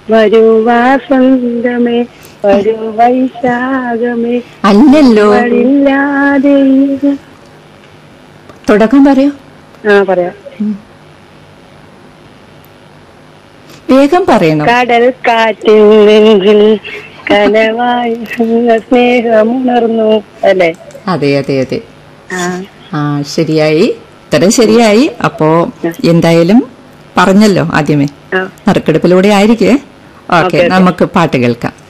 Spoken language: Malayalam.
വരൂ വാസന്തമേ വരൂ വൈശാഖമേ അല്ലല്ലോ ഇല്ലാതെ തുടക്കം പറയൂ ആ പറയാം വേഗം പറയണം കടൽ കാറ്റിൽ നെഞ്ചിൽ കനവായി സ്നേഹമുണർന്നു അല്ലേ അതെ അതെ അതെ ആ ആ ശരിയായി ഉത്തരം ശരിയായി അപ്പോ എന്തായാലും പറഞ്ഞല്ലോ ആദ്യമേ ആ നറുക്കെടുപ്പിലൂടെ ആയിരിക്കേ ഓക്കെ ഓക്കെ, ഓക്കെ. നമുക്ക് പാട്ട് കേൾക്കാം